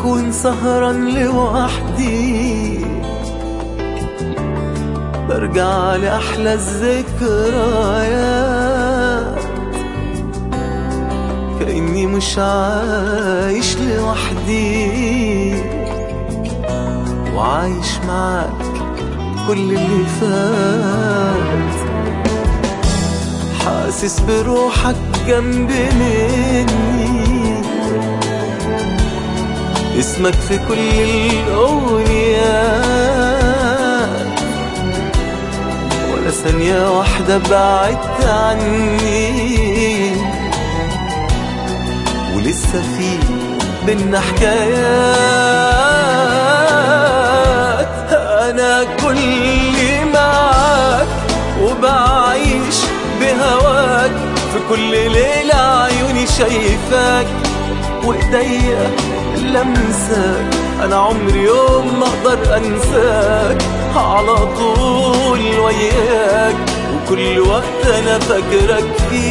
بكون سهران لوحدي برجع لأحلى الذكريات كأني مش عايش لوحدي وعايش معاك كل اللي فات حاسس بروحك جنب مني اسمك في كل الأغنيات ولا ثانية واحدة بعدت عني ولسه في بينا حكايات أنا كل معاك وبعيش بهواك في كل ليلة عيوني شايفاك وإيديا لمساك أنا عمري يوم ما أقدر أنساك على طول وياك وكل وقت أنا فاكرك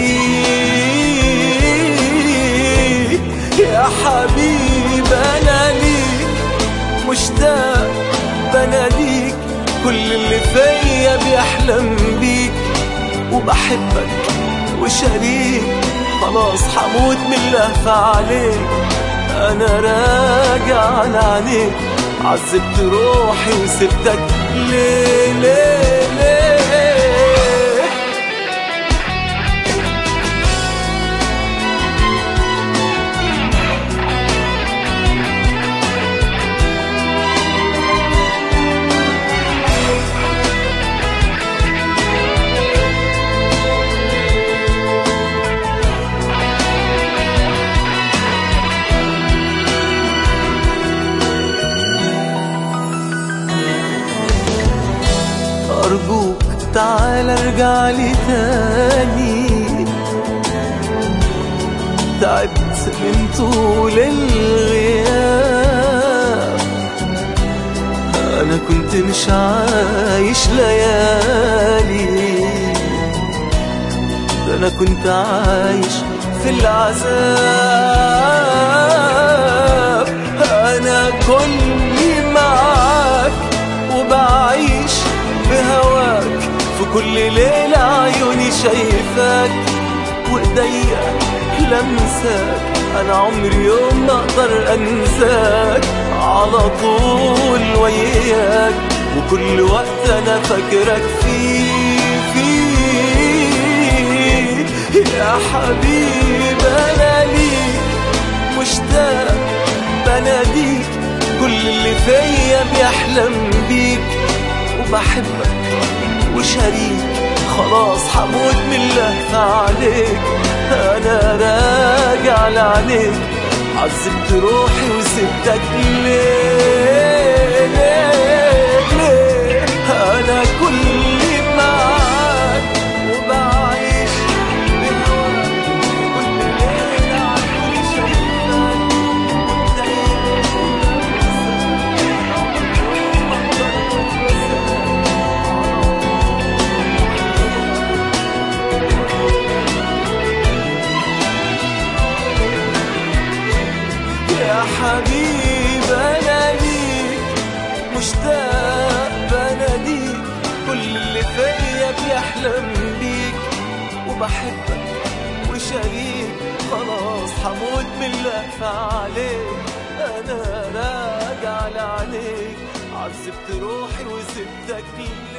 فيه يا حبيب أنا ليك مشتاق بناديك كل اللي فيا بيحلم بيك وبحبك وشريك خلاص حموت من اللهفة عليك انا راجع على عينيك عذبت روحي وسبتك ليه ليه ليه أرجوك تعال ارجع لي تاني تعبت من طول الغياب أنا كنت مش عايش ليالي ده أنا كنت عايش في العذاب أنا كل معاك وبعيش بهواك في كل ليلة عيوني شايفاك وإيديا لمساك أنا عمري يوم ما أقدر أنساك على طول وياك وكل وقت أنا فاكرك فيه فيه يا حبيب أنا ليك مشتاق بناديك كل اللي فيا بيحلم بيك وبحبك وشريك خلاص حموت من اللهفة عليك أنا راجع لعينيك عذبت روحي وسبتك ليه ليه ليه أنا كل معاك وبعيش بهواك كل ليلة عيوني شايفاك يا حبيب انا ليك مشتاق بناديك كل اللي فيا بيحلم بيك وبحبك وشريك خلاص حموت من اللهفة عليك انا راجع لعينيك عذبت روحي وسبتك ليه